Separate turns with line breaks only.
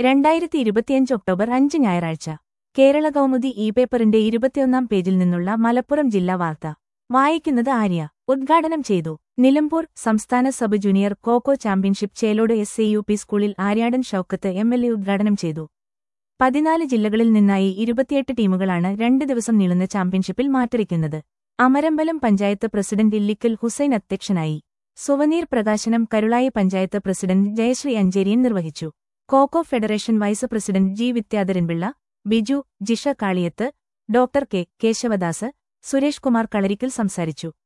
രണ്ടായിരത്തി ഇരുപത്തിയഞ്ച് ഒക്ടോബർ അഞ്ച് ഞായറാഴ്ച കേരള കൗമുദി ഇ പേപ്പറിന്റെ ഇരുപത്തിയൊന്നാം പേജിൽ നിന്നുള്ള മലപ്പുറം ജില്ലാ വാർത്ത വായിക്കുന്നത് ആര്യ ഉദ്ഘാടനം ചെയ്തു നിലമ്പൂർ സംസ്ഥാന sub junior kho kho championship Chelode S A U P സ്കൂളിൽ Aryadan Shoukath M L A ഉദ്ഘാടനം ചെയ്തു പതിനാല് ജില്ലകളിൽ നിന്നായി ഇരുപത്തിയെട്ട് ടീമുകളാണ് രണ്ട് ദിവസം നീളുന്ന ചാമ്പ്യൻഷിപ്പിൽ മാറ്ററിക്കുന്നത് അമരമ്പലം പഞ്ചായത്ത് പ്രസിഡന്റ് ഇല്ലിക്കൽ ഹുസൈൻ അധ്യക്ഷനായി സുവനീർ പ്രകാശനം കരുളായി പഞ്ചായത്ത് പ്രസിഡന്റ് ജയശ്രീ അഞ്ചേരിയൻ നിർവഹിച്ചു kho kho federation vice president G Vidyadharanpillai Biju Jisha Kaliyath doctor K Keshavdas Suresh Kumar Kalarikkal സംസാരിച്ചു